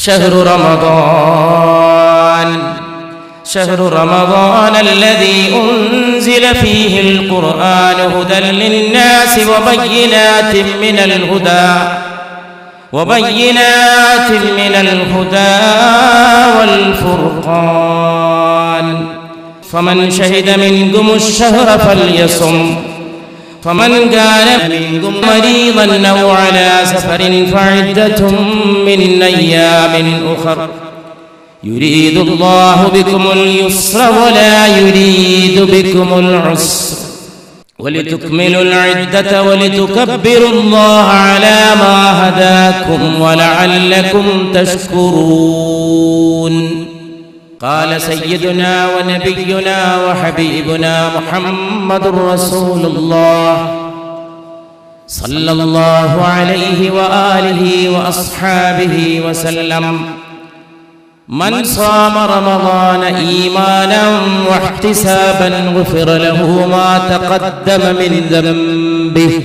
شهر رمضان شهر رمضان الذي أنزل فيه القرآن هدى للناس وبينات من الهدى وبينات من الهدى والفرقان فمن شهد منكم الشهر فليصم فمن كان منكم مريضا أو على سفر فعدة من أيام أخر يريد الله بكم اليسر ولا يريد بكم العسر ولتكملوا العدة ولتكبروا الله على ما هداكم ولعلكم تشكرون قال سيدنا ونبينا وحبيبنا محمد رسول الله صلى الله عليه وآله وأصحابه وسلم من صام رمضان إيمانا واحتسابا غفر له ما تقدم من ذنبه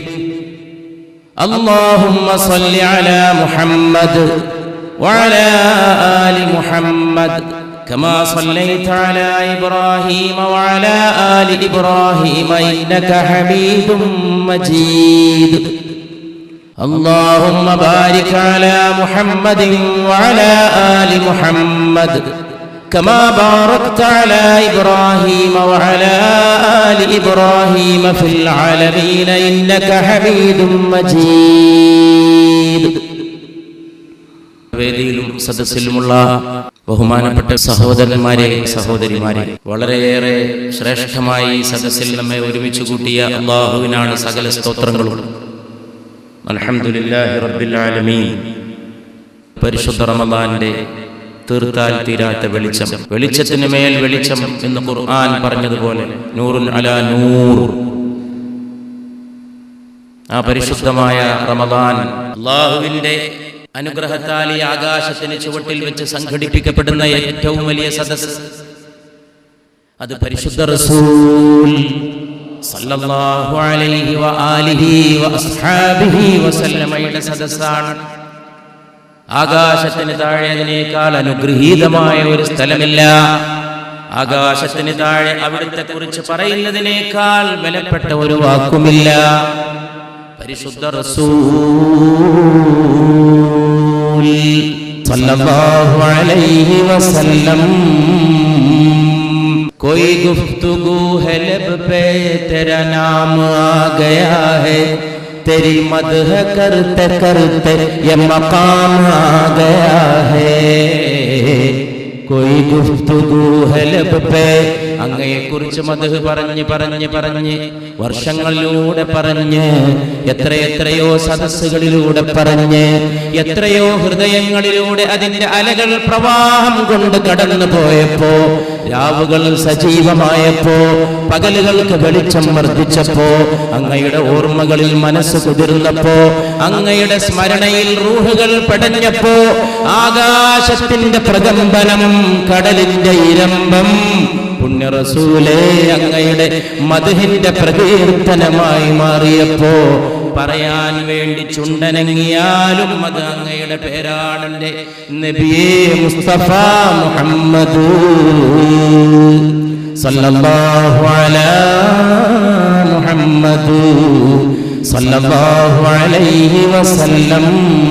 اللهم صل على محمد وعلى آل محمد كما صليت على إبراهيم وعلى آل إبراهيم إنك حميد مجيد اللهم بارك على محمد وعلى آل محمد كما باركت على إبراهيم وعلى آل إبراهيم في العالمين إنك حميد مجيد വേദിയിലും സദസ്സിലുമുള്ള ബഹുമാനപ്പെട്ട സഹോദരന്മാരെ സഹോദരിമാരെ വളരെയേറെ ശ്രേഷ്ഠമായി ഈ സദസ്സിൽ നമ്മെ ഒരുമിച്ച് കൂട്ടിയ അള്ളാഹുവിനാണ് സകല സ്തോത്രങ്ങളും അൽഹംദുലില്ലാഹി റബ്ബിൽ ആലമീൻ പരിശുദ്ധ റമദാന്റെ തീർത്താൽ തീരാത്ത വെളിച്ചം വെളിച്ചത്തിന് മേൽ വെളിച്ചം എന്ന് ഖുർആൻ പറഞ്ഞതുപോലെ നൂറുൻ അലാ നൂർ ആ പരിശുദ്ധമായ റമദാൻ അള്ളാഹുവിന്റെ അനുഗ്രഹത്താൽ ഈ ആകാശത്തിന് ചുവട്ടിൽ വെച്ച് സംഘടിപ്പിക്കപ്പെടുന്ന ഏറ്റവും വലിയ സദസ് അത് പരിശുദ്ധ റസൂൽ സല്ലല്ലാഹു അലൈഹി വആലിഹി വഅസ്ഹാബിഹി വസല്ലമയുടെ സദസ്സാണ് ആകാശത്തിന് താഴെ അതിനേക്കാൾ അനുഗ്രഹീതമായ ഒരു സ്ഥലമില്ല ആകാശത്തിന് താഴെ അവിടുത്തെ കുറിച്ച് പറയുന്നതിനേക്കാൾ വിലപ്പെട്ട ഒരു വാക്കുമില്ല പരിശുദ്ധ റസൂൽ സല്ലല്ലാഹു അലൈഹി വസല്ലം कोई गुफ्तगु है लब पे तेरा नाम आ गया है तेरी मदह करते करते ये मकाम आ गया है कोई गुफ्तगु है लब पे അങ്ങയെക്കുറിച്ച് മധു പറഞ്ഞ് പറഞ്ഞ് പറഞ്ഞ് വർഷങ്ങളിലൂടെ പറഞ്ഞ് എത്രയെത്രയോ സദസ്സുകളിലൂടെ പറഞ്ഞ് എത്രയോ ഹൃദയങ്ങളിലൂടെ അതിന്റെ അലകൾ പ്രവാഹം കൊണ്ട് കടന്നു പോയപ്പോ രാവുകൾ സജീവമായപ്പോ പകലുകൾക്ക് വെളിച്ചം വർദ്ധിച്ചപ്പോ അങ്ങയുടെ ഓർമ്മകളിൽ മനസ്സ് കുതിർന്നപ്പോ അങ്ങയുടെ സ്മരണയിൽ റൂഹുകൾ പടഞ്ഞപ്പോ ആകാശത്തിന്റെ പ്രകമ്പനം കടലിന്റെ ഇരമ്പം പുണ്യ റസൂലേ അങ്ങയുടെ മധുഹിന്റെ പ്രകീർത്തനമായി മാറിയപ്പോ പറയാൻ വേണ്ടി ചുണ്ടനങ്ങിയാലും അത് അങ്ങയുടെ പേരാണെന്റെ നബിയേ മുസ്തഫ മുഹമ്മദ് സല്ലല്ലാഹു അലാ മുഹമ്മദ് സല്ലല്ലാഹു അലൈഹി വസല്ലം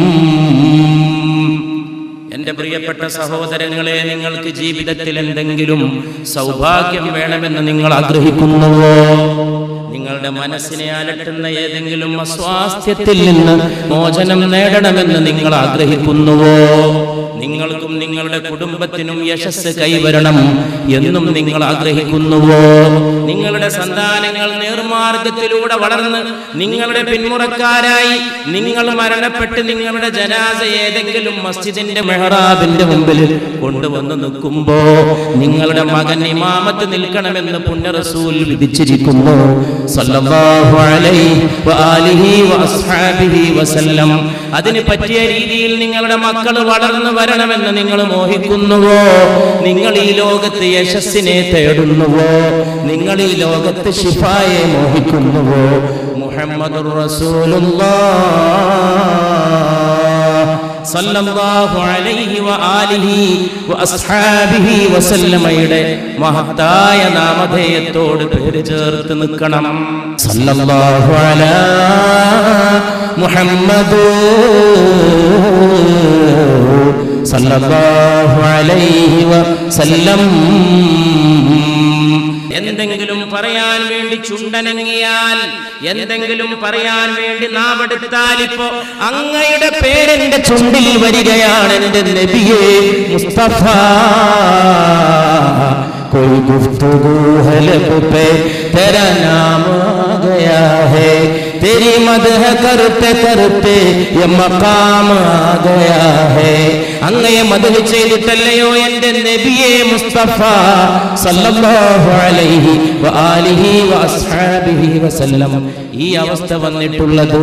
എന്റെ പ്രിയപ്പെട്ട സഹോദരങ്ങളെ നിങ്ങൾക്ക് ജീവിതത്തിൽ എന്തെങ്കിലും സൗഭാഗ്യം വേണമെന്ന് നിങ്ങൾ ആഗ്രഹിക്കുന്നുവോ നിങ്ങളുടെ മനസ്സിനെ അലട്ടുന്ന ഏതെങ്കിലും അസ്വാസ്ഥ്യത്തിൽ നിന്ന് മോചനം നേടണമെന്ന് നിങ്ങൾ ആഗ്രഹിക്കുന്നുവോ നിങ്ങൾക്കും നിങ്ങളുടെ കുടുംബത്തിനും യശസ് കൈവരണം എന്നും നിങ്ങൾ ആഗ്രഹിക്കുന്നുവോ നിങ്ങളുടെ സന്താനങ്ങൾ നേർമാർഗത്തിലൂടെ വളർന്ന് നിങ്ങളുടെ പിന്മുറക്കാരായി നിങ്ങൾ മരണപ്പെട്ട് നിങ്ങളുടെ ജനാസ ഏതെങ്കിലും മസ്ജിദിന്റെ മെഹറാബിന്റെ മുമ്പിൽ കൊണ്ടുവന്ന് നിൽക്കുമ്പോ നിങ്ങളുടെ മകൻ ഇമാമത്ത് നിൽക്കണമെന്ന് പുണ്യ റസൂൽ വിധിച്ചിരിക്കുന്നു സല്ലല്ലാഹു അലൈഹി വആലിഹി വഅസ്ഹാബിഹി വസല്ലം അതിന് പറ്റിയ രീതിയിൽ നിങ്ങളുടെ മക്കൾ വളർന്നു വരണമെന്ന് നിങ്ങൾ മോഹിക്കുന്നുവോ നിങ്ങൾ ഈ ലോകത്ത് യശസ്സിനെ തേടുന്നുവോ നിങ്ങൾ ഈ ലോകത്ത് ശിഫായെ മോഹിക്കുന്നുവോ മുഹമ്മദ് സല്ലല്ലാഹു അലൈഹി വആലിഹി വഅസ്ഹാബിഹി വസല്ലമയുടെ മഹത്തായ നാമധേയത്തോട് പേര് ചേർത്ത് നിൽക്കണം സല്ലല്ലാഹു അലാ മുഹമ്മദു സല്ലല്ലാഹു അലൈഹി വസല്ലം എന്തെങ്കിലും പറയാൻ വേണ്ടി ചുണ്ടനങ്ങിയാൽ എന്തെങ്കിലും പറയാൻ വേണ്ടി നാവെടുത്താൽ ഇപ്പോ അങ്ങയുടെ പേരെന്റെ ചുണ്ടിൽ വരികയാണ് എന്റെ നബിയെ മുസ്തഫ कोई गुफ्तगू है लब पे तेरा नाम आ गया है तेरी मदह करते करते ये मकाम आ गया है അങ്ങയെ മദഹ ചെയ്തിട്ടല്ലയോ എന്റെ നബിയെ മുസ്തഫ സല്ലല്ലാഹു അലൈഹി വആലിഹി വഅസ്ഹാബിഹി വസല്ലം ഈ അവസ്ഥ വന്നിട്ടുള്ളത്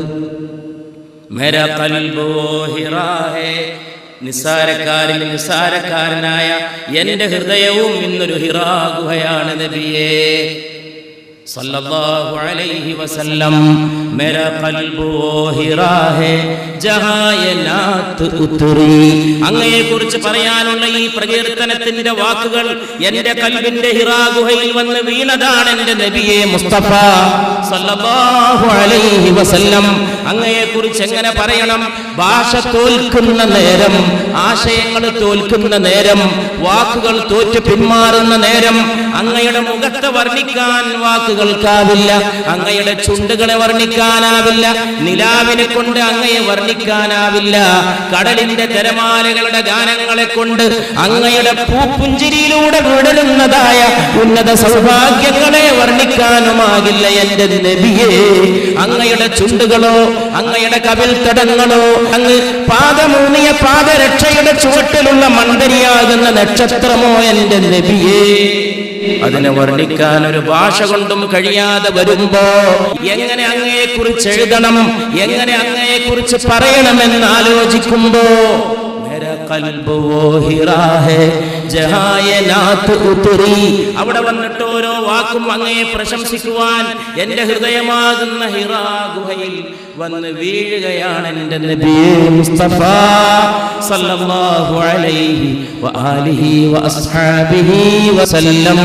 മേരാ ഖൽബു ഹിറാ ഹേ നിസ്സാരക്കാരിൽ നിസ്സാരക്കാരനായ എന്റെ ഹൃദയവും ഇന്നൊരു ഹിറാ ഗുഹയാണ് നബിയേ സല്ലല്ലാഹു അലൈഹി വസല്ലം മേരാ ഖൽബു ഹിറാ ഹേ ജഹായനാത്ത് ഉത്തറി അങ്ങയെ കുറിച്ച് പറയാനുള്ള ഈ പ്രകീർത്തനത്തിന്റെ വാക്കുകൾ എന്റെ കൽബിന്റെ ഹിറാ ഗുഹയിൽ വന്ന് വീണതാണ് എന്റെ നബിയെ മുസ്തഫ സല്ലല്ലാഹു അലൈഹി വസല്ലം അങ്ങയെ കുറിച്ച് എങ്ങനെ പറയണം ഭാഷ തോൽക്കുന്ന നേരം ആശയങ്ങൾ തോൽക്കുന്ന നേരം വാക്കുകൾ തോറ്റു പിന്മാറുന്ന നേരം അങ്ങയുടെ മുഖത്തെ വർണ്ണിക്കാൻ വാക്കുകൾക്കാവില്ല അങ്ങയുടെ ചുണ്ടുകളെ വർണ്ണിക്കാനാവില്ല നിലാവിനെ കൊണ്ട് അങ്ങയെ വർണ്ണിക്കാനാവില്ല കടലിന്റെ തിരമാലകളുടെ ഗാനങ്ങളെ കൊണ്ട് അങ്ങയുടെ പൂപ്പുഞ്ചിരിയിലൂടെ വിടരുന്നതായ ഉന്നത സൗഭാഗ്യങ്ങളെ വർണ്ണിക്കാനുമാകില്ല എന്റെ നബിയെ അങ്ങയുടെ ചുണ്ടുകളോ അങ്ങയുടെ കവിൽത്തടങ്ങളോ അങ്ങ് പാദമൂന്നിയ പാദരക്ഷയുടെ ചുവട്ടിലുള്ള മണ്ടരിയാകുന്ന നക്ഷത്രമോ എന്റെ നബിയേ അതിനെ വർണ്ണിക്കാൻ ഒരു ഭാഷ കൊണ്ടും കഴിയാതെ വരുമ്പോ എങ്ങനെ അങ്ങയെ കുറിച്ച് എഴുതണം എങ്ങനെ അങ്ങയെ കുറിച്ച് പറയണമെന്ന് ആലോചിക്കുമ്പോ मेरा कल्ब वो हिरा है जहाँ ये नात उतरी അവിടെ വന്നിട്ട് ഓരോ വാക്കും അങ്ങയെ പ്രശംസിക്കുവാൻ എന്റെ ഹൃദയമാകുന്ന ഹിറാ ഗുഹയിൽ വന്ന് വീഴുകയാണ് എന്റെ നബിയെ മുസ്തഫ സല്ലല്ലാഹു അലൈഹി വആലിഹി വഅസ്ഹാബിഹി വസല്ലം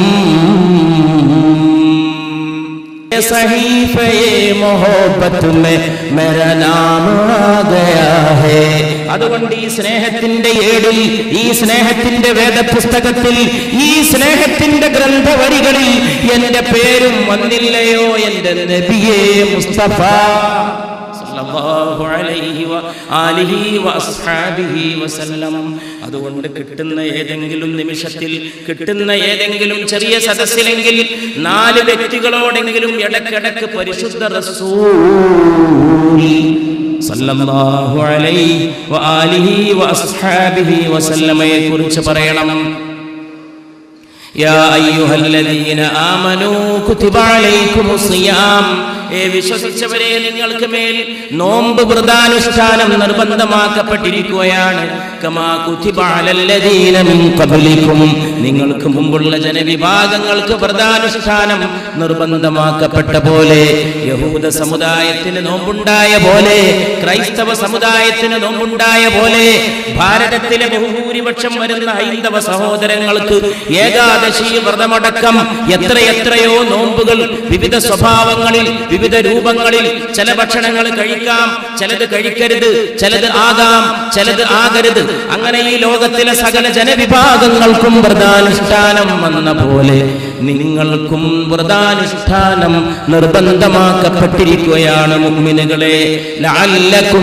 सहीफे मोहब्बत में मेरा नाम आ गया है അതുകൊണ്ട് ഈ സ്നേഹത്തിന്റെ ഏടിൽ ഈ സ്നേഹത്തിന്റെ വേദപുസ്തകത്തിൽ ഈ സ്നേഹത്തിന്റെ ഗ്രന്ഥവരികളിൽ എന്റെ പേരും വന്നില്ലയോ എന്റെ നബിയെ മുസ്തഫ സല്ലല്ലാഹു അലൈഹി വ ആലിഹി വ അസ്ഹാബിഹി വസല്ലം അതുകൊണ്ട് കിട്ടുന്ന ഏതെങ്കിലും നിമിഷത്തിൽ കിട്ടുന്ന ഏതെങ്കിലും ചെറിയ സദസ്സിലെങ്കിൽ നാല് വ്യക്തികളോടെങ്കിലും ഇടക്കിടക്ക് പരിശുദ്ധ റസൂൽ സല്ലല്ലാഹു അലൈഹി വ ആലിഹി വ അസ്ഹാബിഹി വസല്ലമയെ കുറിച്ച് പറയണം يا أيها الذين آمنوا كتب عليكم الصيام ഏ വിശ്വസിച്ചവരെ നിങ്ങൾക്ക് മേൽ നോമ്പ് വ്രതാനുഷ്ഠാനം നിർബന്ധമാക്കപ്പെട്ടിരിക്കുകയാണ് കമാ കുതിബ അലല്ലദീന മിൻ ഖബ്ലിക്കും നിങ്ങൾക്ക് മുമ്പുള്ള ജനവിഭാഗങ്ങൾക്ക് വ്രതാനുഷ്ഠാനം നിർബന്ധമാക്കപ്പെട്ട പോലെ യഹൂദ സമുദായത്തിന് നോമ്പുണ്ടായ പോലെ ക്രൈസ്തവ സമുദായത്തിന് നോമ്പുണ്ടായ പോലെ ഭാരതത്തിലെ ബഹുഭൂരിപക്ഷം വരുന്ന ഹൈന്ദവ സഹോദരങ്ങൾക്ക് ഏകാദശി വ്രതമടക്കം എത്രയെത്രയോ നോമ്പുകൾ വിവിധ സ്വഭാവങ്ങളിൽ വിവിധ രൂപങ്ങളിൽ ചില ഭക്ഷണങ്ങൾ കഴിക്കാം ചിലത് കഴിക്കരുത് ചിലത് ആകാം ചിലത് ആകരുത് അങ്ങനെ ഈ ലോകത്തിലെ സകല ജനവിഭാഗങ്ങൾക്കും വ്രതാനുഷ്ഠാനം വന്ന പോലെ നിങ്ങൾക്കും വ്രതാനുഷ്ഠാനം നിർബന്ധമാക്കപ്പെട്ടിരിക്കുകയാണ് മുഅ്മിനുകളെ ലഅല്ലക്കും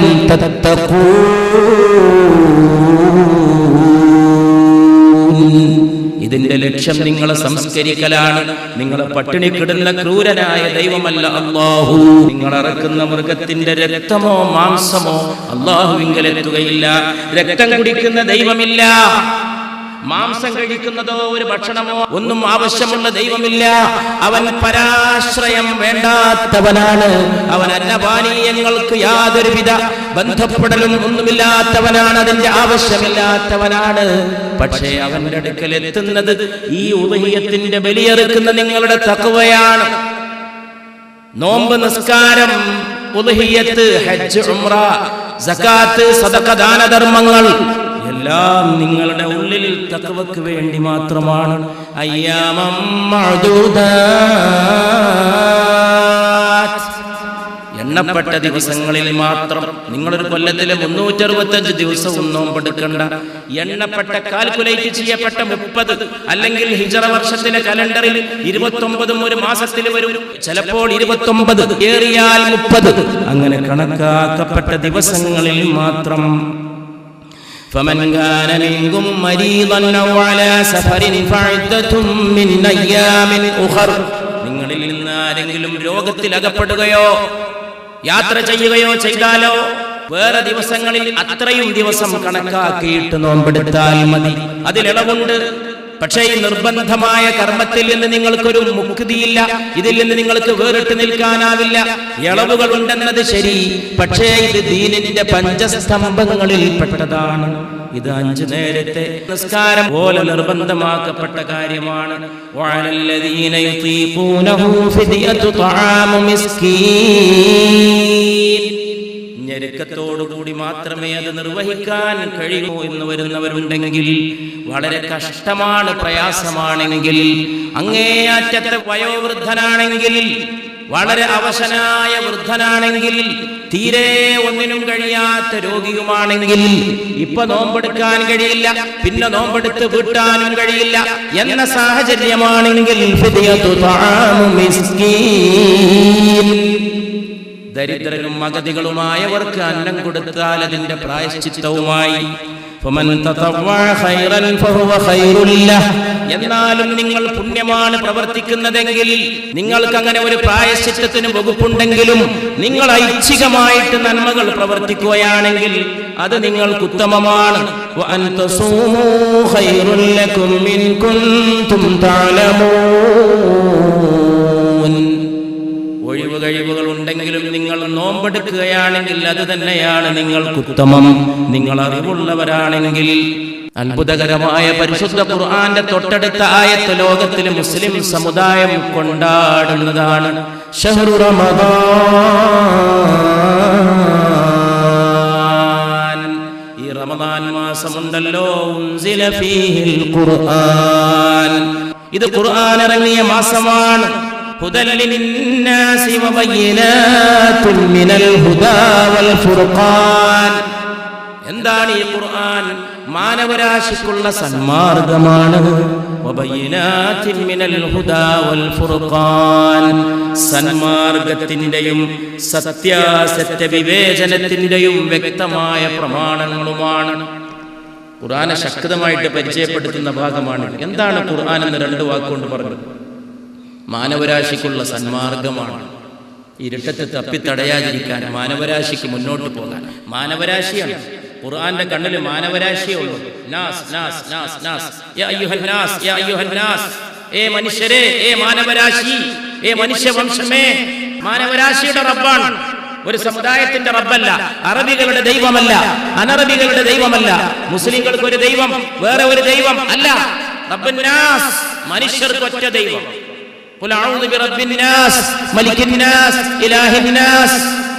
തത്തഖൂൻ ഇതിന്റെ ലക്ഷ്യം നിങ്ങളെ സംസ്കരിക്കലാണ് നിങ്ങളെ പട്ടിണി കിടുന്ന ക്രൂരനായ ദൈവമല്ല അള്ളാഹു നിങ്ങൾ ഇറക്കുന്ന മൃഗത്തിന്റെ രക്തമോ മാംസമോ അള്ളാഹുവിങ്കലെത്തുകയില്ല രക്തം കുടിക്കുന്ന ദൈവമില്ല മാംസം കഴിക്കുന്നതോ ഒരു ഭക്ഷണമോ ഒന്നും ആവശ്യമുള്ള ദൈവമില്ല അവൻ പരാശ്രയം വേണ്ടാത്തവനാണ് അവൻ അന്നപാനീയങ്ങൾക്ക് യാതൊരുവിധ ബന്ധപ്പെടലും ഒന്നുമില്ലാത്തവനാണ് അതിന്റെ ആവശ്യമില്ലാത്തവനാണ് പക്ഷേ അവന്റെ അടുക്കൽ എത്തുന്നത് ഈ ഉദയത്തിന്റെ ബലിയെറുക്കുന്ന നിങ്ങളുടെ തക്കവയാണ് നോമ്പ് നിസ്കാരം ഉദഹിയത്ത് ഹജ്ജ് ഉംറ സകാത്ത് സദഖ ദാനധർമ്മങ്ങൾ എല്ലാം നിങ്ങളുടെ ഉള്ളിൽ തക്കവക്ക് വേണ്ടി മാത്രമാണ് അയ്യാമം മഅദൂദാത്ത്. എണ്ണപ്പെട്ട ദിവസങ്ങളിൽ മാത്രം നിങ്ങളൊരു കൊല്ലത്തിലെ മുന്നൂറ്റി അറുപത്തഞ്ച് ദിവസവും നോമ്പെടുക്കണ്ട എണ്ണപ്പെട്ട കാൽക്കുലേറ്റ് ചെയ്യപ്പെട്ട മുപ്പത് അല്ലെങ്കിൽ ഹിജറ വർഷത്തിലെ കലണ്ടറിൽ ഇരുപത്തൊമ്പതും ഒരു മാസത്തിൽ വരും ചിലപ്പോൾ ഇരുപത്തൊമ്പത് ഏറിയാൽ മുപ്പത് അങ്ങനെ കണക്കാക്കപ്പെട്ട ദിവസങ്ങളിൽ മാത്രം فمن كان منكم مريضا او على سفر فعدة من ايام اخر നിങ്ങളിൽ നിന്ന് ആരെങ്കിലും രോഗത്തിൽ അകപ്പെടുകയോ യാത്ര ചെയ്യുകയോ ചെയ്താലോ വേറെ ദിവസങ്ങളിൽ അത്രയും ദിവസം കണക്കാക്കിയിട്ട് നോമ്പെടുത്താൽ മതി അതിലിളവുണ്ട് പക്ഷേ ഈ നിർബന്ധമായ കർമ്മത്തിൽ നിന്ന് നിങ്ങൾക്കൊരു മുക്തിയില്ല ഇതിൽ നിന്ന് നിങ്ങൾക്ക് വേറിട്ട് നിൽക്കാനാവില്ല ഇളവുകൾ ഉണ്ടെന്നത് ശരി പക്ഷേ ഇത് ദീനിന്റെ പഞ്ചസ്തംഭങ്ങളിൽ പെട്ടതാണ് ഇത് അഞ്ചു നേരത്തെ നിസ്കാരം പോലെ നിർബന്ധമാക്കപ്പെട്ട കാര്യമാണ് വഅലല്ലദീന യുതീഖൂനഹു ഫിദിയത്തു തആമു മിസ്കീൻ ഞെരുക്കത്തോടുകൂടി മാത്രമേ അത് നിർവഹിക്കാൻ കഴിയൂ എന്ന് വരുന്നവരുണ്ടെങ്കിൽ വളരെ കഷ്ടമാണ് പ്രയാസമാണെങ്കിൽ അങ്ങേയറ്റത്തെ വയോവൃദ്ധനാണെങ്കിൽ വളരെ അവശനായ വൃദ്ധനാണെങ്കിൽ തീരെ ഒന്നിനും കഴിയാത്ത രോഗിയുമാണെങ്കിൽ ഇപ്പൊ നോമ്പെടുക്കാൻ കഴിയില്ല പിന്നെ നോമ്പെടുത്ത് വീട്ടാനും കഴിയില്ല എന്ന സാഹചര്യമാണെങ്കിൽ ഫിദിയത്തു തആമു മിസ്കീൻ ദരിദ്രരും അഗതികളുമായവർക്ക് അന്നം കൊടുത്താൽ അതിന്റെ പ്രായശ്ചിത്തവുമായി ഫമൻ തതവ്വഅ ഖൈറൻ ഫഹുവ ഖൈറുൽ ലഹ്. എന്നാലും നിങ്ങൾ പുണ്യമാണ് പ്രവർത്തിക്കുന്നതെങ്കിൽ നിങ്ങൾക്ക് അങ്ങനെ ഒരു പ്രായശ്ചിത്തത്തിന് വകുപ്പുണ്ടെങ്കിലും നിങ്ങൾ ഐച്ഛികമായിട്ട് നന്മകൾ പ്രവർത്തിക്കുകയാണെങ്കിൽ അത് നിങ്ങൾക്ക് ഉത്തമമാണ് വഅൻ തസൂമൂ ഖൈറുൽ ലക്കും ഇൻ കുൻതും തഅലമൂൻ ഒഴിവ് കഴിവുകൾ ഉണ്ടെങ്കിലും നിങ്ങൾ നോമ്പെടുക്കുകയാണെങ്കിൽ അത് തന്നെയാണ് നിങ്ങൾക്ക് ഉത്തമം നിങ്ങൾ അറിവുള്ളവരാണെങ്കിൽ അത്ഭുതകരമായ പരിശുദ്ധ ഖുർആന്റെ തൊട്ടടുത്ത ആയത്ത് ലോകത്തിലെ മുസ്ലിം സമുദായം കൊണ്ടാടുന്നതാണ് ഷഹ്റു റമദാൻ ഈ റമദാൻ മാസമുണ്ടല്ലോ ഉൻസില ഫീഹിൽ ഖുർആൻ ഇത് ഖുർആൻ ഇറങ്ങിയ മാസമാണ് هدى للناس وبينات من الهدى والفرقان എന്താണ് ഈ ഖുർആൻ മാനവരാശിക്കുള്ള സന്മാർഗമാണ് വബയ്യിനാത്തിൻ മിനൽ ഹുദാ വൽ ഫുർഖാൻ സന്മാർഗത്തിന്റെയും സത്യാസത്യ വിവേചനത്തിന്റെയും വ്യക്തമായ പ്രമാണങ്ങളുമാണ് ഖുർആനെ ശക്തമായിട്ട് പരിചയപ്പെടുത്തുന്ന ഭാഗമാണ് എന്താണ് ഖുർആൻ എന്ന് രണ്ട് വാക്കുകൊണ്ട് പറഞ്ഞു മാനവരാശിക്കുള്ള സന്മാർഗമാണ് ഇരുട്ടത്ത് തപ്പിത്തടയാതിരിക്കാൻ മാനവരാശിക്ക് മുന്നോട്ട് പോകാൻ മാനവരാശിയാണ് ഖുർആന്റെ കണ്ണിൽ മാനവരാശിയേ ഉള്ളൂ നാസ് നാസ് നാസ് നാസ് യാ അയ്യുഹൻ നാസ് യാ അയ്യുഹൻ നാസ് ഏ മനുഷ്യരെ ഏ മാനവരാശി ഏ മനുഷ്യവംശമേ മാനവരാശിയുടെ റബ്ബാണ് ഒരു സമുദായത്തിന്റെ റബ്ബല്ല അറബികളുടെ ദൈവമല്ല അനറബികളുടെ ദൈവമല്ല മുസ്ലിങ്ങൾക്ക് ഒരു ദൈവം വേറെ ഒരു ദൈവം അല്ല റബ്ബുന്നാസ് മനുഷ്യർക്ക് ഒറ്റ ദൈവം قل أعوذ برب الناس ملك الناس إله الناس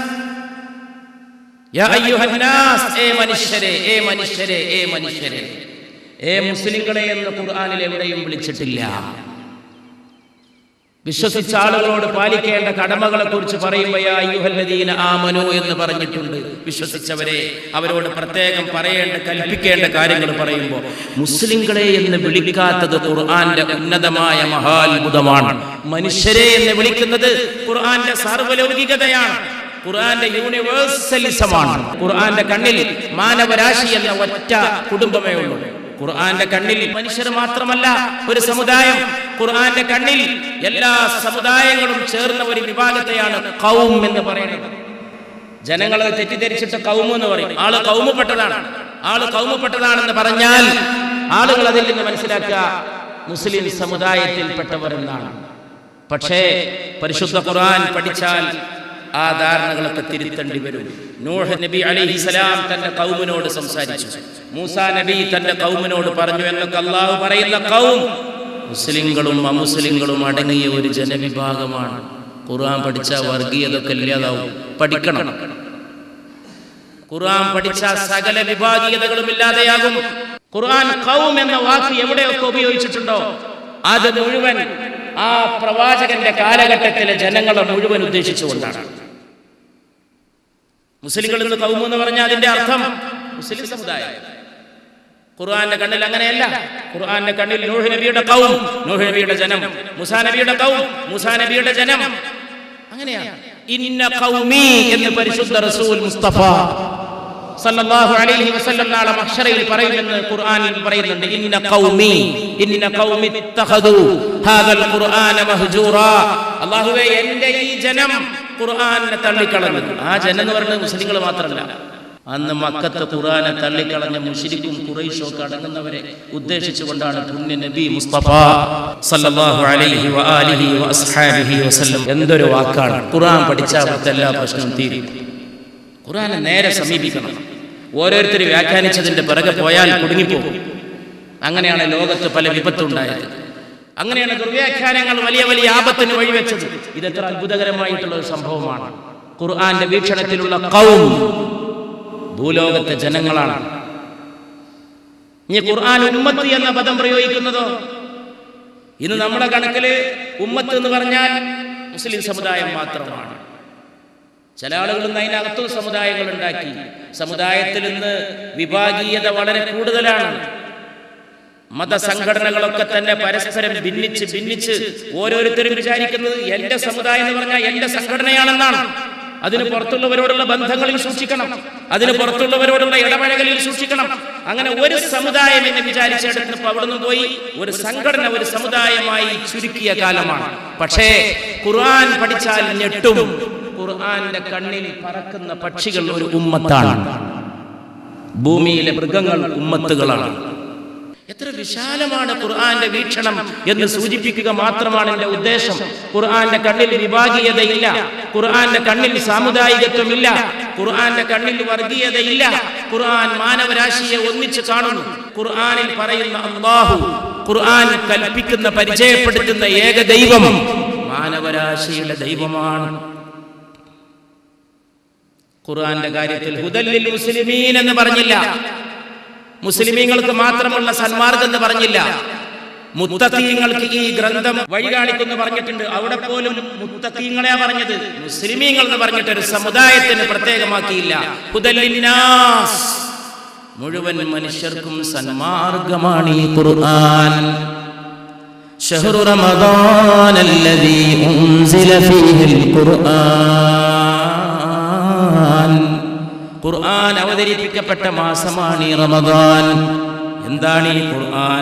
يا أيها الناس ഏ മനുഷ്യരെ ഏ മനുഷ്യരെ ഏ മനുഷ്യരെ ഏ മുസ്ലിങ്ങളെ എന്ന് ഖുർആനിൽ എവിടെയും വിളിച്ചിട്ടില്ല വിശ്വസിച്ച ആളുകളോട് പാലിക്കേണ്ട കടമകളെ കുറിച്ച് പറയുമ്പോഴീന ആമനു എന്ന് പറഞ്ഞിട്ടുണ്ട് വിശ്വസിച്ചവരെ അവരോട് പ്രത്യേകം പറയേണ്ട കൽപ്പിക്കേണ്ട കാര്യങ്ങൾ പറയുമ്പോൾ മുസ്ലിങ്ങളെ എന്ന് വിളിക്കാത്തത് ഖുർആന്റെ ഉന്നതമായ മഹാത്ഭുതമാണ് മനുഷ്യരെ എന്ന് വിളിക്കുന്നത് ഖുർആന്റെ സാർവലൗകികതയാണ് ഖുർആന്റെ യൂണിവേഴ്സലിസമാണ് ഖുർആന്റെ കണ്ണിൽ മാനവരാശി എന്ന ഒറ്റ കുടുംബമേ ഉള്ളൂ ഖുർആന്റെ കണ്ണിൽ മനുഷ്യർ മാത്രമല്ല ഒരു സമുദായം ഖുർആന്റെ കണ്ണിൽ എല്ലാ സമുദായങ്ങളും ചേർന്ന ഒരു വിഭാഗത്തെയാണ് കൗം എന്ന് പറയുന്നത് ജനങ്ങളെ തെറ്റിദ്ധരിച്ചിട്ട് കൗമ് എന്ന് പറയും ആള് കൗമപ്പെട്ടതാണ് ആള് കൗമപ്പെട്ടതാണെന്ന് പറഞ്ഞാൽ ആളുകൾ അതിൽ നിന്ന് മനസ്സിലാക്കുക മുസ്ലിം സമുദായത്തിൽപ്പെട്ടവർ എന്നാണ് പക്ഷേ പരിശുദ്ധ ഖുർആൻ പഠിച്ചാൽ ആ ധാരണകളൊക്കെ തിരുത്തേണ്ടി വരും നൂഹ് നബി അലിഹിസലാം തന്റെ കൗമിനോട് സംസാരിച്ചു മൂസ നബി തന്റെ കൗമിനോട് പറഞ്ഞു എന്നൊക്കെ അള്ളാഹു പറയുന്ന കൗം മുസ്ലിങ്ങളും അമുസ്ലിങ്ങളും അടങ്ങിയ ഒരു ജനവിഭാഗമാണ് ഖുർആൻ പഠിച്ച വർഗീയതൊക്കെ ഇല്ലാതാവും പഠിക്കണം ഖുർആൻ പഠിച്ച സകല വിഭാഗീയതകളും ഇല്ലാതെയാകും ഖുർആൻ കൗം എന്ന വാക്ക് എവിടെയൊക്കെ ഉപയോഗിച്ചിട്ടുണ്ടോ അത് മുഴുവൻ ആ പ്രവാചകന്റെ കാലഘട്ടത്തിലെ ജനങ്ങളെ മുഴുവൻ ഉദ്ദേശിച്ചുകൊണ്ടാണ് മുസ്ലിങ്ങൾ ഇന്ന് കൗം എന്ന് പറഞ്ഞാൽ അതിന്റെ അർത്ഥം മുസ്ലിം സമുദായം ഖുർആന്റെ കണ്ണിൽ അങ്ങനെയല്ല ഖുർആന്റെ കണ്ണിൽ നൂഹ് നബിയുടെ കൗം നൂഹ് നബിയുടെ ജനം മുസാ നബിയുടെ കൗം മുസാ നബിയുടെ ജനം അങ്ങനെയാണ് ഇന്ന ഖൗമി എന്ന് പരിശുദ്ധ റസൂൽ മുസ്തഫ സല്ലല്ലാഹു അലൈഹി വസല്ലം നാളെ മഹ്ശറയിൽ പറയുമെന്ന് ഖുർആനിൽ പറയുന്നുണ്ട് ഇന്ന ഖൗമി ഇന്ന ഖൗമി ഇത്തഖദു ഹാദൽ ഖുർആന മഹ്ജൂറാ അല്ലാഹുവേ എൻ്റെ ഈ ജനം ഖുർആനെ തള്ളിക്കളഞ്ഞു ആ ജനം എന്ന് പറയുന്നത് മുസ്ലിങ്ങൾ മാത്രമല്ല അന്ന് മക്കത്തെ ഖുർആനെ തള്ളിക്കളഞ്ഞ മുഷിരിക്കും കുറൈശൊക്കെ അടങ്ങുന്നവരെ ഉദ്ദേശിച്ചുകൊണ്ടാണ് പുണ്യ നബി മുസ്തഫ സല്ലല്ലാഹു അലൈഹി വആലിഹി വഅസ്ഹാബിഹി വസല്ലം എന്തൊരു വാക്കാണ് ഖുർആൻ പഠിച്ചാൽ അവിടുത്തെ എല്ലാ പ്രശ്നവും തീരും ഖുർആനെ നേരെ സമീപിക്കണം ഓരോരുത്തർ വ്യാഖ്യാനിച്ചതിന്റെ പിറകെ പോയാൽ കുടുങ്ങിപ്പോകും അങ്ങനെയാണ് ലോകത്ത് പല വിപത്തുണ്ടായത് അങ്ങനെയാണ് ദുർവ്യാഖ്യാനങ്ങൾ വലിയ വലിയ ആപത്തിന് വഴിവെച്ചത് ഇത് എത്ര അത്ഭുതകരമായിട്ടുള്ള ഒരു സംഭവമാണ് ഖുർആന്റെ വീക്ഷണത്തിലുള്ള കൗം ഭൂലോകത്തെ ജനങ്ങളാണ് ഇനി ഖുർആൻ ഉമ്മത്ത് എന്ന പദം പ്രയോഗിക്കുന്നതോ ഇന്ന് നമ്മുടെ കണക്കില് ഉമ്മത്ത് എന്ന് പറഞ്ഞാൽ മുസ്ലിം സമുദായം മാത്രമാണ് ചില ആളുകൾ ഇന്ന് അതിനകത്തും സമുദായങ്ങൾ ഉണ്ടാക്കി സമുദായത്തിൽ ഇന്ന് വിഭാഗീയത വളരെ കൂടുതലാണ് മതസംഘടനകളൊക്കെ തന്നെ പരസ്പരം ഭിന്നിച്ച് ഭിന്നിച്ച് ഓരോരുത്തരും വിചാരിക്കുന്നത് എന്റെ സമുദായം എന്ന് പറഞ്ഞാൽ എന്റെ സംഘടനയാണെന്നാണ് അതിന് പുറത്തുള്ളവരോടുള്ള ബന്ധങ്ങളിൽ സൂക്ഷിക്കണം അതിന് പുറത്തുള്ളവരോടുള്ള ഇടപഴകലിൽ സൂക്ഷിക്കണം അങ്ങനെ ഒരു സമുദായം എന്ന് വിചാരിച്ചെടുത്ത് അവിടുന്ന് പോയി ഒരു സംഘടന ഒരു സമുദായമായി ചുരുക്കിയ കാലമാണ് പക്ഷേ ഖുർആൻ പഠിച്ചാൽ ഞെട്ടും ഖുർആന്റെ കണ്ണിൽ പറക്കുന്ന പക്ഷികൾ ഒരു ഉമ്മത്താണ് ഭൂമിയിലെ മൃഗങ്ങൾ ഉമ്മത്തുകളാണ് എത്ര വിശാലമാണ് ഖുർആന്റെ വീക്ഷണം എന്ന് സൂചിപ്പിക്കുക മാത്രമാണ് എന്റെ ഉദ്ദേശം ഖുർആന്റെ കണ്ണിൽ വിഭാഗീയതയില്ല ഖുർആന്റെ കണ്ണിൽ സാമുദായികത്വമില്ല ഖുർആന്റെ കണ്ണിൽ വർഗീയതയില്ല ഖുർആൻ മാനവരാശിയെ ഒന്നിച്ച് കാണുന്നു ഖുർആനിൽ പറയുന്ന അള്ളാഹു ഖുർആൻ കൽപ്പിക്കുന്ന പരിചയപ്പെടുത്തുന്ന ഏക ദൈവം മാനവരാശിയുടെ ദൈവമാണ് ഖുർആന്റെ കാര്യത്തിൽ ഹുദല്ലിൽ മുസ്ലിമീൻ എന്ന് പറഞ്ഞില്ല മുസ്ലിമീങ്ങൾക്ക് മാത്രമുള്ള സന്മാർഗം എന്ന് പറഞ്ഞില്ല മുത്തഖീങ്ങൾക്ക് ഈ ഗ്രന്ഥം വഴി കാണിക്കുന്നു പറഞ്ഞിട്ടുണ്ട് അവിടെ പോലും മുത്തഖീങ്ങളെയാ പറഞ്ഞത് മുസ്ലിമീങ്ങൾ എന്ന് പറഞ്ഞിട്ട് ഒരു സമുദായത്തിന് പ്രത്യേകമാക്കിയില്ല ഹുദല്ലിന്നാസ് മുഴുവൻ മനുഷ്യർക്കും സന്മാർഗമാണ് ഈ ഖുർആൻ شهر رمضان الذي أنزل فيه القرآن ഖുർആൻ അവതരിപ്പിക്കപ്പെട്ട മാസമാണ് ഈ റമദാൻ എന്താണ് ഈ ഖുർആൻ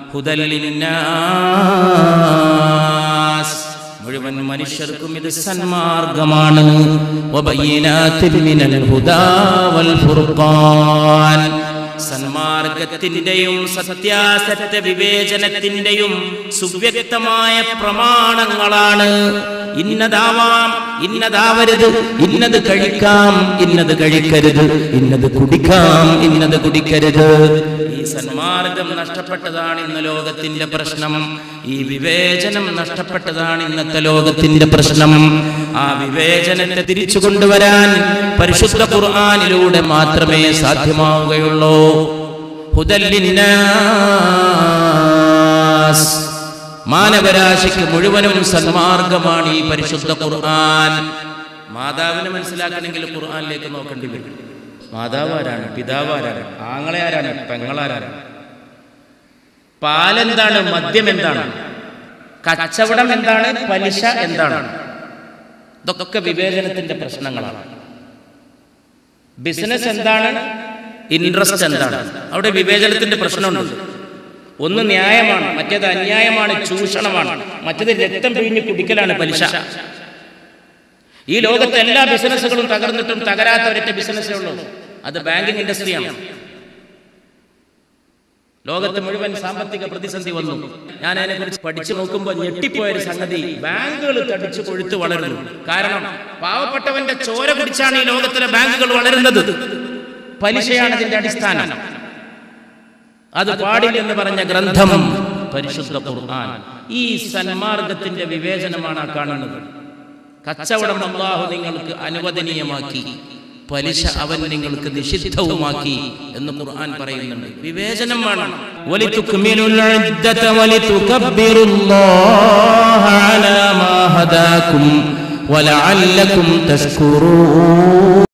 ഹുദല്ലിന്നാസ് മുഴുവൻ മനുഷ്യർക്കും ഇത് സന്മാർഗമാണ് وبينات من الهدى والفرقان സന്മാർഗത്തിന്റെയും സത്യാസത്യ വിവേചനത്തിന്റെയും സുവ്യക്തമായ പ്രമാണങ്ങളാണ് ഇന്നതാവാം ഇന്നതാവരുത് ഇന്നത് കഴിക്കാം ഇന്നത് കഴിക്കരുത് ഇന്നത് കുടിക്കാം ഇന്നത് കുടിക്കരുത് ഈ സന്മാർഗം നഷ്ടപ്പെട്ടതാണ് ഇന്ന് ലോകത്തിന്റെ പ്രശ്നം ഈ വിവേചനം നഷ്ടപ്പെട്ടതാണ് ഇന്നത്തെ ലോകത്തിന്റെ പ്രശ്നം ആ വിവേചനത്തെ തിരിച്ചു കൊണ്ടുവരാൻ പരിശുദ്ധ ഖുർആനിലൂടെ മാത്രമേ സാധ്യമാവുകയുള്ളൂ ഹുദല്ലിന്നാസ് മാനവരാശിക്ക് മുഴുവനും സന്മാർഗമാണ് ഈ പരിശുദ്ധ ഖുർആൻ മാതാവിനെ മനസ്സിലാക്കണമെങ്കിൽ ഖുർആനിലേക്ക് നോക്കേണ്ടി വരും മാതാവ് ആരാണ് പിതാവ് ആരാണ് ആങ്ങളെ ആരാണ് പെങ്ങളാരാണ് പാലെന്താണ് മദ്യം എന്താണ് കച്ചവടം എന്താണ് പലിശ എന്താണ് ഇതൊക്കെ വിവേചനത്തിന്റെ പ്രശ്നങ്ങളാണ് ബിസിനസ് എന്താണ് ഇൻട്രസ്റ്റ് എന്താണ് അവിടെ വിവേചനത്തിന്റെ പ്രശ്നമുണ്ട് ഒന്ന് ന്യായമാണ് മറ്റേത് അന്യായമാണ് ചൂഷണമാണ് മറ്റേത് രക്തം പിഴിഞ്ഞ് കുടിക്കലാണ് പലിശ ഈ ലോകത്തെ എല്ലാ ബിസിനസ്സുകളും തകർന്നിട്ടും തകരാത്ത ഒരൊറ്റ ബിസിനസ്സേ ഉള്ളൂ അത് ബാങ്കിങ് ഇൻഡസ്ട്രിയാണ് ലോകത്ത് മുഴുവൻ സാമ്പത്തിക പ്രതിസന്ധി വന്നു ഞാൻ അതിനെ കുറിച്ച് പഠിച്ചു നോക്കുമ്പോൾ ഞെട്ടിപ്പോയ ഒരു സംഗതി ബാങ്കുകൾ തടിച്ചു കൊഴുത്ത് വളരുന്നു കാരണം പാവപ്പെട്ടവന്റെ ചോര കുടിച്ചാണ് ഈ ലോകത്തിലെ ബാങ്കുകൾ വളരുന്നത് പലിശയാണ് അതിന്റെ അടിസ്ഥാനം അത് പാടില്ലെന്ന് പറഞ്ഞ ഗ്രന്ഥം പരിശുദ്ധ ഖുർആൻ ഈ സന്മാർഗത്തിന്റെ വിവേചനമാണ് ആ കാണുന്നത് കച്ചവടം അള്ളാഹു നിങ്ങൾക്ക് അനുവദനീയമാക്കി പലിശ അവൻ നിങ്ങൾക്ക് നിഷിദ്ധവുമാക്കി എന്ന് ഖുർആൻ പറയുന്നുണ്ട് വിവേചനം വേണം ولتكملوا العدة ولتكبروا الله على ما هداكم ولعلكم تشكرون